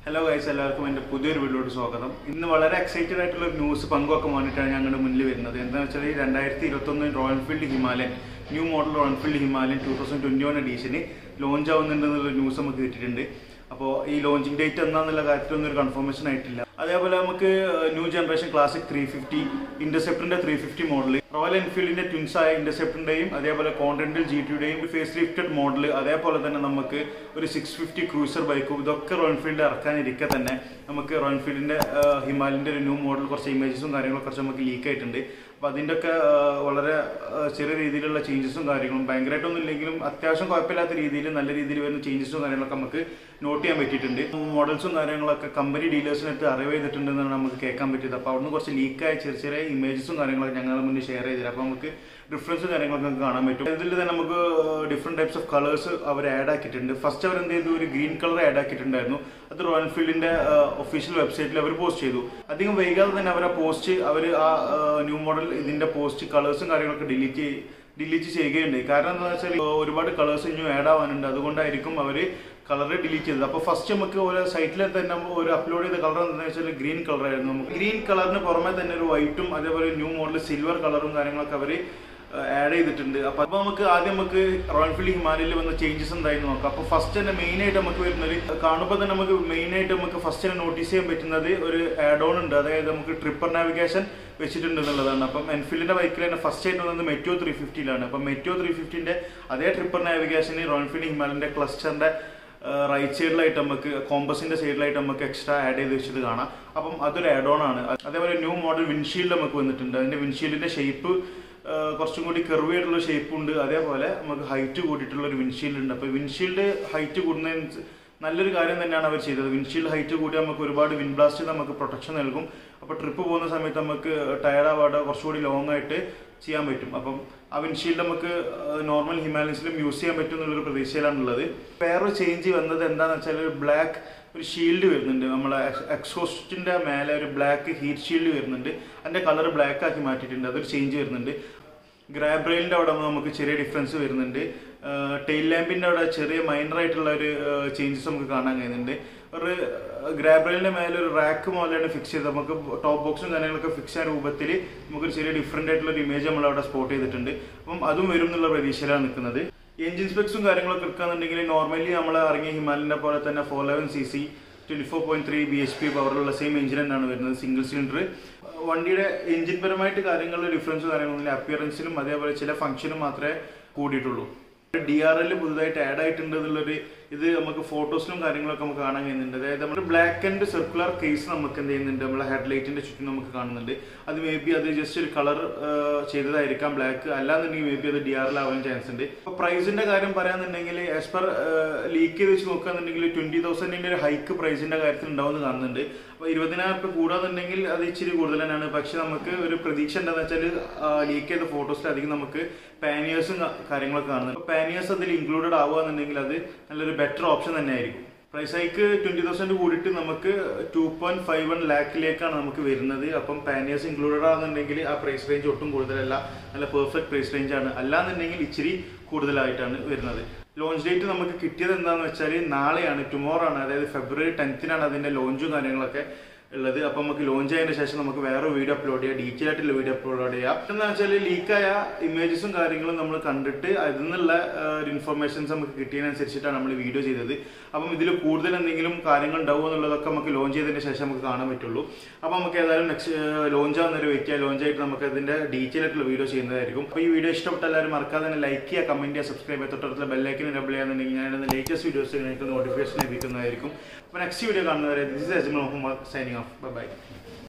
hello guys എല്ലാവർക്കും എൻ്റെ പുതിയൊരു വീഡിയോയോട് സ്വാഗതം ഇന്ന് വളരെ എക്സൈറ്റഡ് ആയിട്ടുള്ള ഒരു ന്യൂസ് പങ്കുവെക്കാൻ വേണ്ടിയിട്ടാണ് ഞങ്ങളുടെ മുന്നിൽ വരുന്നത് എന്താണെന്ന് വെച്ചാൽ രണ്ടായിരത്തി ഇരുപത്തൊന്ന് Royal Enfield Himalayan new model Royal Enfield Himalayan two thousand twenty one എഡീഷന് ലോഞ്ച് ആവുന്നുണ്ടെന്നുള്ള ന്യൂസ് നമുക്ക് കിട്ടിയിട്ടുണ്ട് അപ്പോൾ ഈ ലോഞ്ചിങ് ഡേറ്റ് എന്നാന്നുള്ള കാര്യത്തിലൊന്നും ഒരു കൺഫർമേഷൻ ആയിട്ടില്ല അതേപോലെ നമുക്ക് new generation classic three fifty ഇന്റർസെപ്റ്ററിന്റെ ത്രീ ഫിഫ്റ്റി മോഡൽ റോയൽ എൻഫീൽഡിന്റെ ട്വിൻസ് ആയ ഇന്റർസെപ്റ്ററിന്റെയും അതേപോലെ കോണ്ടന്റിൽ ജി ടിയുടെയും ഫേസ് ലിഫ്റ്റഡ് മോഡൽ അതേപോലെ തന്നെ നമുക്ക് ഒരു സിക്സ് ഫിഫ്റ്റി ക്രൂസർ ബൈക്കും ഇതൊക്കെ റോയൽ എൻഫീൽഡ് ഇറക്കാനിരിക്കെ തന്നെ നമുക്ക് റോയൽ എൻഫീൽഡിന്റെ ഹിമാലയന്റെ ഒരു ന്യൂ മോഡൽ കുറച്ച് ഇമേജസും കാര്യങ്ങളൊക്കെ കുറച്ച് നമുക്ക് ലീക്ക് ആയിട്ടുണ്ട് അപ്പോൾ അതിൻ്റെ ഒക്കെ വളരെ ആ, ചെറിയ രീതിയിലുള്ള ചേഞ്ചസും കാര്യങ്ങളും ഭയങ്കരമായിട്ടൊന്നും ഇല്ലെങ്കിലും അത്യാവശ്യം കുഴപ്പമില്ലാത്ത രീതിയിൽ നല്ല രീതിയിൽ വരുന്ന ചേഞ്ചസും കാര്യങ്ങളൊക്കെ നമുക്ക് നോട്ട് ചെയ്യാൻ പറ്റിയിട്ടുണ്ട് മോഡൽസും കാര്യങ്ങളൊക്കെ കമ്പനി ഡീലേഴ്സിനടുത്ത് അറിവ് ചെയ്തിട്ടുണ്ടെന്നാണ് നമുക്ക് കേൾക്കാൻ പറ്റിയത് അപ്പോൾ അവിടുന്ന് കുറച്ച് ലീക്കായ ചെറിയ ചെറിയ ഇമേജസും കാര്യങ്ങളൊക്കെ ഞങ്ങളുടെ മുന്നിൽ ഷെയർ ചെയ്തില്ല അപ്പോൾ നമുക്ക് ഡിഫറൻസും കാര്യങ്ങളൊക്കെ നമുക്ക് കാണാൻ പറ്റും ഇതിൽ തന്നെ നമുക്ക് ഡിഫറെൻറ്റ് ടൈപ്സ് ഓഫ് കളേഴ്സ് അവർ ആഡ് ആക്കിയിട്ടുണ്ട് ഫസ്റ്റ് അവർ എന്ത് ചെയ്തു ഒരു ഗ്രീൻ കളർ ആഡ് ആക്കിയിട്ടുണ്ടായിരുന്നു അത് റോയൽ എൻഫീൽഡിന്റെ ഒഫീഷ്യൽ വെബ്സൈറ്റിൽ അവർ പോസ്റ്റ് ചെയ്തു അധികം വൈകാതെ തന്നെ അവർ ആ പോസ്റ്റ് അവർ ആ ന്യൂ മോഡൽ ഇതിന്റെ പോസ്റ്റ് കളേഴ്സും കാര്യങ്ങളൊക്കെ ഡിലീറ്റ് ഡിലീറ്റ് ചെയ്യുകയുണ്ട് കാരണം എന്താണെന്ന് വെച്ചാൽ ഒരുപാട് കളേഴ്സ് ഇനി ആഡ് ആവാനുണ്ട് അതുകൊണ്ടായിരിക്കും അവർ കളർ ഡിലീറ്റ് ചെയ്തത് അപ്പോൾ ഫസ്റ്റ് നമുക്ക് ഒരു സൈറ്റിൽ തന്നെ ഒരു അപ്ലോഡ് ചെയ്ത കളർ എന്താണെന്ന് വെച്ചാൽ ഗ്രീൻ കളർ ആയിരുന്നു നമുക്ക് ഗ്രീൻ കളറിന് പുറമെ തന്നെ ഒരു വൈറ്റും അതേപോലെ ന്യൂ മോഡൽ സിൽവർ കളറും കാര്യങ്ങളൊക്കെ അവർ ആഡ് ചെയ്തിട്ടുണ്ട് അപ്പൊ അപ്പൊ നമുക്ക് ആദ്യം നമുക്ക് റോയൽ എൻഫീൽഡ് ഹിമാലയയിൽ വന്ന ചേഞ്ചസ് എന്തായിരുന്നു നോക്കാം അപ്പൊ ഫസ്റ്റ് തന്നെ മെയിൻ ആയിട്ട് നമുക്ക് വരുന്നത് കാണുമ്പോൾ തന്നെ നമുക്ക് മെയിൻ ആയിട്ട് നമുക്ക് ഫസ്റ്റ് തന്നെ നോട്ടീസ് ചെയ്യാൻ പറ്റുന്നത് ഒരു ആഡ് ഓൺ ഉണ്ട് അതായത് നമുക്ക് ട്രിപ്പർ നാവിഗേഷൻ വെച്ചിട്ടുണ്ട് എന്നുള്ളതാണ് അപ്പം എൻഫീൽഡിന്റെ ബൈക്കിൽ തന്നെ ഫസ്റ്റ് ആയിട്ട് വന്നത് മെറ്റോ ത്രീ ഫിഫ്റ്റിയിലാണ് അപ്പം മെറ്റോ ത്രീ ഫിഫ്റ്റിന്റെ അതേ ട്രിപ്പർ നാവിഗേഷൻ റോയൽ എൻഫീൽഡ് ഹിമാലയന്റെ ക്ലസ്റ്ററിന്റെ റൈറ്റ് സൈഡിലായിട്ട് നമുക്ക് കോമ്പസിന്റെ സൈഡിലായിട്ട് നമുക്ക് എക്സ്ട്രാ ആഡ് ചെയ്ത് വെച്ചിട്ട് കാണാം അപ്പം അതൊരു ആഡ് ഓൺ ആണ് അതേപോലെ ന്യൂ മോഡൽ വിൻഷീൽഡ് നമുക്ക് വന്നിട്ടുണ്ട് അതിന്റെ വിൻഷീൽഡിന്റെ ഷേപ്പ് കുറച്ചും കൂടി കെർവ് ആയിട്ടുള്ള ഷേപ്പ് ഉണ്ട് അതേപോലെ നമുക്ക് ഹൈറ്റ് കൂടിയിട്ടുള്ള ഒരു വിൻഷീൽഡ് ഉണ്ട് അപ്പോൾ വിൻഷീൽഡ് ഹൈറ്റ് കൂടുന്നതിന് നല്ലൊരു കാര്യം തന്നെയാണ് അവർ ചെയ്തത് വിൻഷീൽഡ് ഹൈറ്റ് കൂടി നമുക്ക് ഒരുപാട് വിൻ ബ്ലാസ്റ്റ് നമുക്ക് പ്രൊട്ടക്ഷൻ നൽകും അപ്പോൾ ട്രിപ്പ് പോകുന്ന സമയത്ത് നമുക്ക് ടയർഡ് ആവാതെ കുറച്ചുകൂടി ലോങ് ആയിട്ട് ചെയ്യാൻ പറ്റും അപ്പം ആ വിൻഷീൽഡ് നമുക്ക് നോർമൽ ഹിമാലയൻസിലും യൂസ് ചെയ്യാൻ പറ്റും എന്നുള്ളൊരു പ്രതീക്ഷയിലാണുള്ളത് വേറൊരു ചേഞ്ച് വന്നത് എന്താണെന്ന് വെച്ചാൽ ഒരു ബ്ലാക്ക് ഒരു ഷീൽഡ് വരുന്നുണ്ട് നമ്മളെ എക്സോസ്റ്റിന്റെ മേലെ ഒരു ബ്ലാക്ക് ഹീറ്റ് ഷീൽഡ് വരുന്നുണ്ട് അതിന്റെ കളർ ബ്ലാക്ക് ആക്കി മാറ്റിയിട്ടുണ്ട് അതൊരു ചേഞ്ച് വരുന്നുണ്ട് ഗ്രാബ് റെയിലിന്റെ അവിടെ നമുക്ക് ചെറിയ ഡിഫറൻസ് വരുന്നുണ്ട് ടെയിൽ ലാമ്പിന്റെ അവിടെ ചെറിയ മൈനർ ആയിട്ടുള്ള ഒരു ചേഞ്ചസ് നമുക്ക് കാണാൻ കഴിയുന്നുണ്ട് ഒരു ഗ്രാബ് റെയിലിന്റെ മേലെ ഒരു റാക്ക് പോലെയാണ് ഫിക്സ് ചെയ്തത് നമുക്ക് ടോപ്പ് ബോക്സും കാര്യങ്ങളൊക്കെ ഫിക്സ് ചെയ്യാൻ രൂപത്തിൽ നമുക്കൊരു ചെറിയ ഡിഫറെന്റ് ആയിട്ടുള്ള ഒരു ഇമേജ് നമ്മൾ അവിടെ സ്പോട്ട് ചെയ്തിട്ടുണ്ട് അപ്പം അതും വരും എന്നുള്ള പ്രതീക്ഷയിലാണ് നിൽക്കുന്നത് എഞ്ചിൻ സ്പെക്സും കാര്യങ്ങളൊക്കെ എടുക്കുകയാണെന്നുണ്ടെങ്കിൽ നോർമലി നമ്മൾ ഇറങ്ങിയ ഹിമാലയന്റെ പോലെ തന്നെ four eleven C C twenty four point three B H P പവറുള്ള സെയിം എഞ്ചിൻ തന്നെയാണ് വരുന്നത് സിംഗിൾ സിലിണ്ടർ വണ്ടിയുടെ എഞ്ചിൻ പരമായിട്ട് കാര്യങ്ങളിൽ ഡിഫറൻസ് കാര്യങ്ങളൊന്നുമില്ല അപ്പിയറൻസിലും അതേപോലെ ചില ഫംഗ്ഷനും മാത്രമേ കൂടിയിട്ടുള്ളൂ ഡി ആർ എൽ പുതുതായിട്ട് ആഡ് ആയിട്ടുണ്ട് എന്നുള്ളൊരു ഇത് നമുക്ക് ഫോട്ടോസിലും കാര്യങ്ങളൊക്കെ നമുക്ക് കാണാൻ കഴിയുന്നുണ്ട് അതായത് നമ്മൾ ബ്ലാക്ക് ആൻഡ് സർക്കുലർ കേസ് നമുക്ക് എന്ത് ചെയ്യുന്നുണ്ട് നമ്മളെ ഹെഡ്ലൈറ്റിന്റെ ചുറ്റും നമുക്ക് കാണുന്നുണ്ട് അത് മേ ബി അത് ജസ്റ്റ് ഒരു കളർ ചെയ്തതായിരിക്കാം ബ്ലാക്ക് അല്ലാന്നുണ്ടെങ്കിൽ മേ ബി അത് ഡി ആർ എൽ ആവാൻ ചാൻസ് ഉണ്ട് ഇപ്പൊ പ്രൈസിന്റെ കാര്യം പറയാന്നുണ്ടെങ്കിൽ ആസ് പെർ ലീക്ക് ചെയ്ത് വെച്ച് നോക്കുകയാണെന്നുണ്ടെങ്കിൽ ട്വന്റി തൗസൻഡിന്റെ ഒരു ഹൈക്ക് പ്രൈസിന്റെ കാര്യത്തിൽ ഉണ്ടാവുമെന്ന് കാണുന്നുണ്ട് അപ്പൊ ഇരുപതിനായിരം രൂപ കൂടാന്നുണ്ടെങ്കിൽ അത് ഇച്ചിരി കൂടുതൽ തന്നെയാണ് പക്ഷെ നമുക്ക് ഒരു പ്രതീക്ഷ എന്താണെന്ന് വെച്ചാൽ ലീക്ക് ചെയ്ത ഫോട്ടോസിൽ അധികം നമുക്ക് പാനിയേഴ്സും കാര്യങ്ങളൊക്കെ കാണുന്നുണ്ട് പാനിയേഴ്സ് അതിൽ ഇൻക്ലൂഡഡ് ആവുകയെന്നുണ്ടെങ്കിൽ അത് നല്ലൊരു ബെറ്റർ ഓപ്ഷൻ തന്നെ ആയിരിക്കും പ്രൈസ് ഹൈക്ക് ട്വന്റി തൗസൻഡ് കൂടിയിട്ട് നമുക്ക് ടു പോയിന്റ് ഫൈവ് വൺ ലാക്കിലേക്കാണ് നമുക്ക് വരുന്നത് അപ്പം പാനിയേഴ്സ് ഇൻക്ലൂഡഡ് ആണെന്നുണ്ടെങ്കിൽ ആ പ്രൈസ് റേഞ്ച് ഒട്ടും കൂടുതലല്ല നല്ല പെർഫെക്റ്റ് പ്രൈസ് റേഞ്ച് ആണ് അല്ലാന്നുണ്ടെങ്കിൽ ഇച്ചിരി കൂടുതലായിട്ടാണ് വരുന്നത് ലോഞ്ച് ഡേറ്റ് നമുക്ക് കിട്ടിയത് എന്താണെന്ന് വെച്ചാൽ നാളെയാണ് ടുമോറോ ആണ് അതായത് ഫെബ്രുവരി ടെൻത്തിനാണ് അതിന്റെ ലോഞ്ചും കാര്യങ്ങളൊക്കെ ഉള്ളത് അപ്പൊ നമുക്ക് ലോഞ്ച് ആയതിനു ശേഷം നമുക്ക് വേറെ വീഡിയോ അപ്ലോഡ് ചെയ്യാം ഡീറ്റെയിൽ ആയിട്ടുള്ള വീഡിയോ അപ്ലോഡ് ചെയ്യാം എന്താ വെച്ചാൽ ലീക്കായ ഇമേജസും കാര്യങ്ങളും നമ്മൾ കണ്ടിട്ട് അതിൽ നിന്നുള്ള ഒരു ഇൻഫർമേഷൻസ് നമുക്ക് കിട്ടിയതിനനുസരിച്ചിട്ടാണ് നമ്മൾ വീഡിയോ ചെയ്തത് അപ്പം ഇതിൽ കൂടുതൽ എന്തെങ്കിലും കാര്യങ്ങൾ ഉണ്ടാവും എന്നുള്ളതൊക്കെ നമുക്ക് ലോഞ്ച് ചെയ്തതിന് ശേഷം നമുക്ക് കാണാൻ പറ്റുള്ളൂ അപ്പം നമുക്ക് ഏതായാലും നെക്സ്റ്റ് ലോഞ്ച് ആവുന്നൊരു വെയിറ്റ് ചെയ്യാം ലോഞ്ച് ആയിട്ട് നമുക്ക് അതിന്റെ ഡീറ്റെയിൽ ആയിട്ടുള്ള വീഡിയോ ചെയ്യുന്നതായിരിക്കും അപ്പോൾ ഈ വീഡിയോ ഇഷ്ടപ്പെട്ട എല്ലാവരും മറക്കാതെ തന്നെ ലൈക്ക് ചെയ്യുക കമന്റ് ചെയ്യുക സബ്സ്ക്രൈബ് ചെയ്യുക തൊട്ടടുത്തുള്ള ബെല്ലൈക്കിന് ഡബിൾ ചെയ്യാന്നുണ്ടെങ്കിൽ ഞാൻ ലേറ്റസ്റ്റ് വീഡിയോസ് നിങ്ങൾക്ക് നോട്ടിഫിക്കേഷൻ ലഭിക്കുന്നതായിരിക്കും അപ്പോൾ നെക്സ്റ്റ് വീഡിയോ കാണുന്നവരെ this is Ajmal Muhammad signing off by